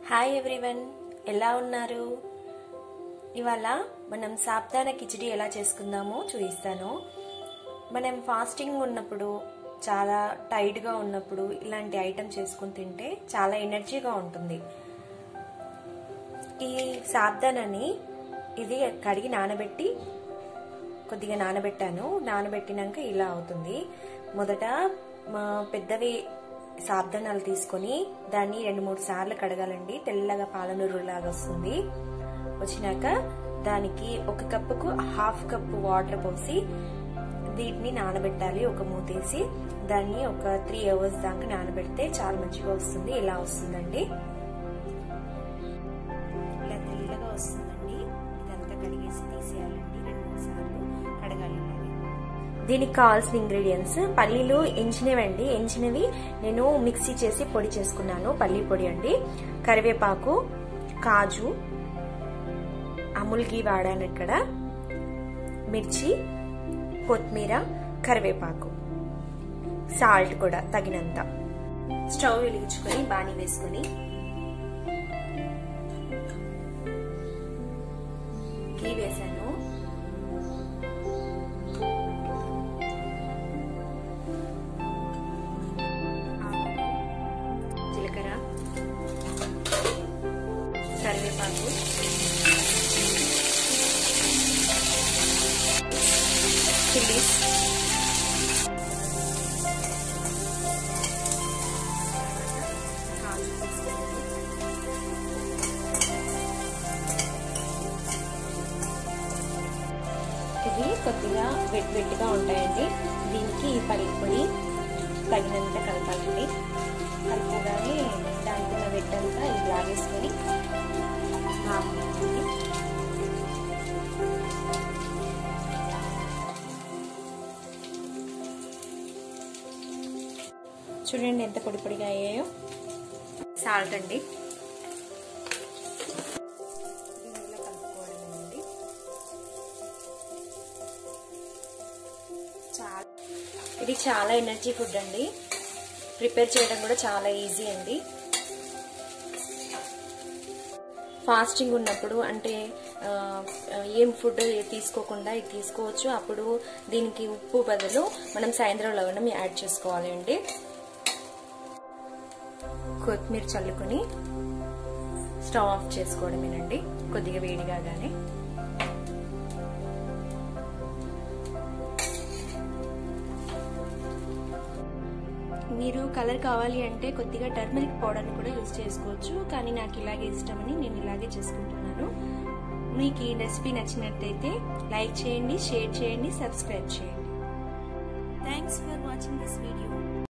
hi everyone ఎలా ఉన్నారు ఇవాళ మనం సాప్తాన కిచిడి ఎలా చేసుకుందామో చూపిస్తాను మనం ఫాస్టింగ్ ఉన్నప్పుడు చాలా టైట్గా ఉన్నప్పుడు ఇలాంటి ఐటమ్ చేసుకుని తింటే చాలా ఎనర్జీగా ఉంటుంది ఈ సాబ్దానని ఇది కడిగి నానబెట్టి కొద్దిగా నానబెట్టాను నానబెట్టినాక ఇలా అవుతుంది మొదట పెద్దవి సాబ్దానాలు తీసుకొని దాన్ని రెండు మూడు సార్లు కడగాలండి తెల్లగా పాలనూరులాగా వస్తుంది వచ్చినాక దానికి ఒక కప్పుకు హాఫ్ కప్పు వాటర్ పోసి వీటిని నానబెట్టాలి ఒక మూతేసి దాన్ని ఒక త్రీ అవర్స్ దాకా నానబెడితే చాలా మంచిగా వస్తుంది ఇలా వస్తుందండి ఇలా తెల్లగా వస్తుందండి ఇదంతా కడిగేసి తీసేయాలండి రెండు మూడు సార్లు కడగాలి దీనికి కావాల్సిన ఇంగ్రీడియంట్స్ పల్లీలు ఎంచినవండి ఎంచినవి నేను మిక్సీ చేసి పొడి చేసుకున్నాను పల్లీ పొడి అండి కరివేపాకు కాజు అముల్ గీ వాడాను ఇక్కడ మిర్చి కొత్తిమీర కరివేపాకు సాల్ట్ కూడా తగినంత స్టవ్ వెలిగించుకొని బాణీ వేసుకొని గీ వేసాను జీలకర్ర కరివేపాకు చిల్లీస్ ఇవి కొద్దిగా వెట్ వెట్టిగా ఉంటాయండి దీనికి ఈ పల్లి పొడి తగినంత కలపాలండి కలుపుగానే దాంట్లో వెట్టంతా ఇది లాగేసుకొని చూడండి ఎంత పొడి పొడిగా అయ్యాయో సాల్ట్ అండి కలుపుకోవడం చాలా ఇది చాలా ఎనర్జీ ఫుడ్ అండి ప్రిపేర్ చేయడం కూడా చాలా ఈజీ అండి ఫాస్టింగ్ ఉన్నప్పుడు అంటే ఏం ఫుడ్ తీసుకోకుండా ఇది తీసుకోవచ్చు అప్పుడు దీనికి ఉప్పు బదులు మనం సాయంత్రం లవణం యాడ్ చేసుకోవాలి అండి కొత్తిమీర చల్లుకొని స్టవ్ ఆఫ్ చేసుకోవడమేనండి కొద్దిగా వేడిగానే మీరు కలర్ కావాలి అంటే కొద్దిగా టర్మరిక్ పౌడర్ని కూడా యూజ్ చేసుకోవచ్చు కానీ నాకు ఇలాగే ఇష్టమని నేను ఇలాగే చేసుకుంటున్నాను మీకు ఈ రెసిపీ నచ్చినట్టయితే లైక్ చేయండి షేర్ చేయండి సబ్స్క్రైబ్ చేయండి thanks for watching this video